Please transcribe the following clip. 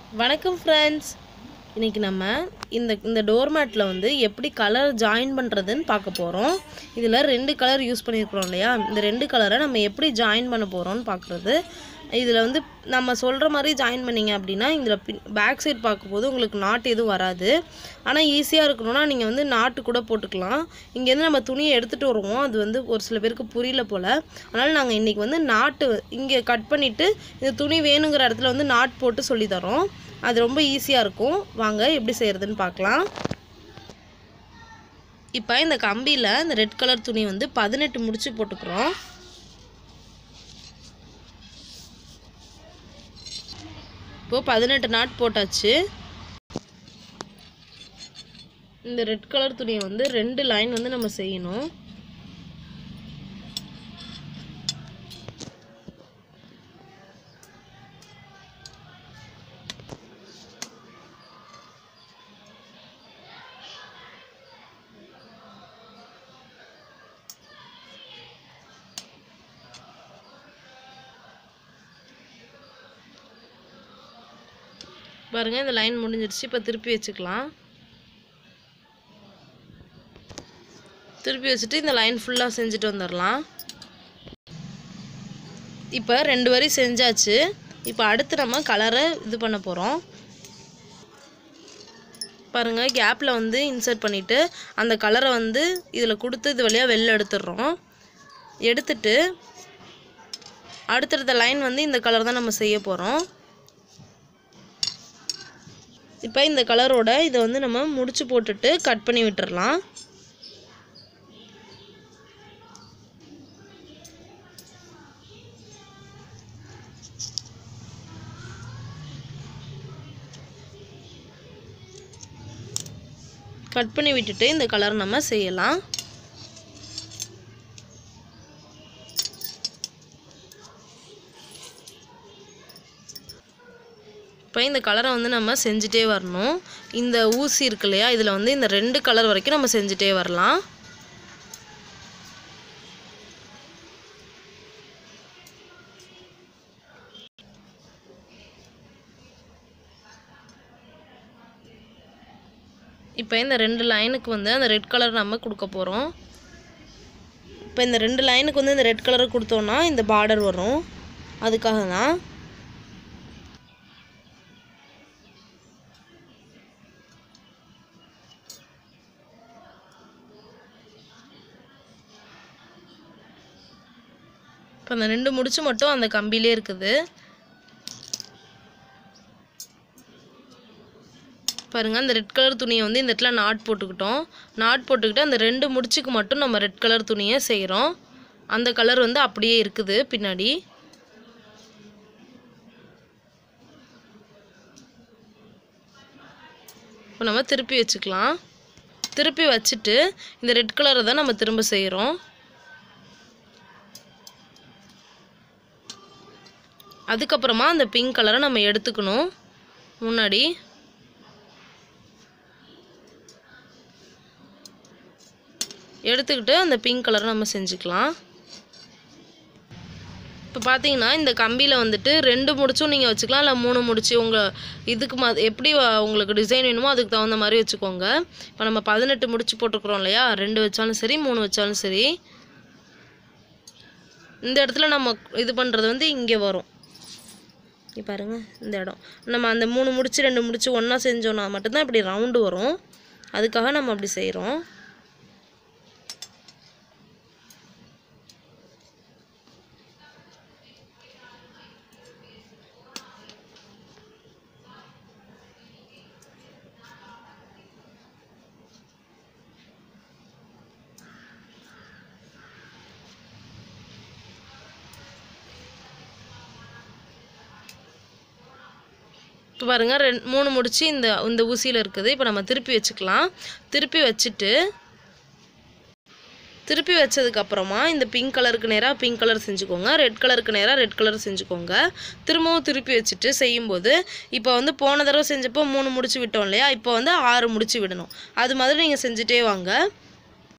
வணக்கம் ஃப்ரெண்ட்ஸ் இன்றைக்கி நம்ம இந்த இந்த டோர்மேட்டில் வந்து எப்படி கலர் ஜாயின் பண்ணுறதுன்னு பார்க்க போகிறோம் இதில் ரெண்டு கலர் யூஸ் பண்ணியிருக்கிறோம் இல்லையா இந்த ரெண்டு கலரை நம்ம எப்படி ஜாயின் பண்ண போகிறோம்னு பார்க்குறது இதில் வந்து நம்ம சொல்கிற மாதிரி ஜாயின் பண்ணிங்க அப்படின்னா இதில் பின் பேக் சைடு பார்க்கும்போது உங்களுக்கு நாட்டு எதுவும் வராது ஆனால் ஈஸியாக இருக்கணும்னா நீங்கள் வந்து நாட்டு கூட போட்டுக்கலாம் இங்கேருந்து நம்ம துணியை எடுத்துகிட்டு வருவோம் அது வந்து ஒரு சில பேருக்கு புரியல போல் அதனால் நாங்கள் இன்றைக்கி வந்து நாட்டு இங்கே கட் பண்ணிவிட்டு இந்த துணி வேணுங்கிற இடத்துல வந்து நாட் போட்டு சொல்லி தரோம் அது ரொம்ப ஈஸியாக இருக்கும் வாங்க எப்படி செய்கிறதுன்னு பார்க்கலாம் இப்போ இந்த கம்பியில் இந்த ரெட் கலர் துணி வந்து பதினெட்டு முடிச்சு போட்டுக்கிறோம் இப்போது பதினெட்டு நாட் போட்டாச்சு இந்த ரெட் கலர் துணியை வந்து ரெண்டு லைன் வந்து நம்ம செய்யணும் பாருங்க இந்த லைன் முடிஞ்சிருச்சு இப்போ திருப்பி வச்சுக்கலாம் திருப்பி வச்சுட்டு இந்த லைன் ஃபுல்லாக செஞ்சுட்டு வந்துடலாம் இப்போ ரெண்டு வரி செஞ்சாச்சு இப்போ அடுத்து நம்ம கலரை இது பண்ண போகிறோம் பாருங்கள் கேப்பில் வந்து இன்சர்ட் பண்ணிவிட்டு அந்த கலரை வந்து இதில் கொடுத்து இது வழியாக வெளில எடுத்துடுறோம் எடுத்துட்டு அடுத்தடுத்த லைன் வந்து இந்த கலர் தான் நம்ம செய்ய போகிறோம் இப்போ இந்த கலரோட இதை வந்து நம்ம முடிச்சு போட்டுட்டு கட் பண்ணி விட்டுறலாம் கட் பண்ணி விட்டுட்டு இந்த கலர் நம்ம செய்யலாம் இப்போ இந்த கலரை வந்து நம்ம செஞ்சுட்டே வரணும் இந்த ஊசி இருக்கு இல்லையா இதில் வந்து இந்த ரெண்டு கலர் வரைக்கும் நம்ம செஞ்சுட்டே வரலாம் இப்போ இந்த ரெண்டு லைனுக்கு வந்து அந்த ரெட் கலர் நம்ம கொடுக்க போகிறோம் இப்போ இந்த ரெண்டு லைனுக்கு வந்து இந்த ரெட் கலர் கொடுத்தோன்னா இந்த பார்டர் வரும் அதுக்காக தான் இப்போ அந்த ரெண்டு முடிச்சு மட்டும் அந்த கம்பிலே இருக்குது பாருங்கள் அந்த ரெட் கலர் துணியை வந்து இந்த இடத்துல நாட் போட்டுக்கிட்டோம் நாட் போட்டுக்கிட்டு அந்த ரெண்டு முடிச்சுக்கு மட்டும் நம்ம ரெட் கலர் துணியை செய்கிறோம் அந்த கலர் வந்து அப்படியே இருக்குது பின்னாடி இப்போ நம்ம திருப்பி வச்சுக்கலாம் திருப்பி வச்சுட்டு இந்த ரெட் கலரை தான் நம்ம திரும்ப செய்கிறோம் அதுக்கப்புறமா அந்த பிங்க் கலரை நம்ம எடுத்துக்கணும் முன்னாடி எடுத்துக்கிட்டு அந்த பிங்க் கலரை நம்ம செஞ்சுக்கலாம் இப்போ பார்த்தீங்கன்னா இந்த கம்பியில் வந்துட்டு ரெண்டு முடிச்சும் நீங்கள் வச்சுக்கலாம் இல்லை மூணு முடிச்சு உங்கள் இதுக்கு ம எப்படி வ- உங்களுக்கு டிசைன் வேணுமோ அதுக்கு தகுந்த மாதிரி வச்சுக்கோங்க இப்போ நம்ம பதினெட்டு முடிச்சு போட்டுக்கிறோம் இல்லையா ரெண்டு வச்சாலும் சரி மூணு வச்சாலும் சரி இந்த இடத்துல நம்ம இது பண்ணுறது வந்து இங்கே வரும் இங்கே பாருங்க இந்த இடம் நம்ம அந்த மூணு முடிச்சு ரெண்டு முடிச்சு ஒன்றா செஞ்சோன்னா மட்டும்தான் இப்படி ரவுண்டு வரும் அதுக்காக நம்ம அப்படி செய்கிறோம் இப்போ பாருங்கள் ரெண்டு மூணு முடிச்சு இந்த இந்த ஊசியில் இருக்குது இப்போ நம்ம திருப்பி வச்சுக்கலாம் திருப்பி வச்சுட்டு திருப்பி வச்சதுக்கப்புறமா இந்த பிங்க் கலருக்கு நேராக பிங்க் கலர் செஞ்சுக்கோங்க ரெட் கலருக்கு நேராக ரெட் கலர் செஞ்சுக்கோங்க திரும்பவும் திருப்பி வச்சுட்டு செய்யும்போது இப்போ வந்து போன தடவை செஞ்சப்போ மூணு முடிச்சு விட்டோம் இல்லையா இப்போ வந்து ஆறு முடிச்சு விடணும் அது மாதிரி நீங்கள் செஞ்சுட்டே வாங்க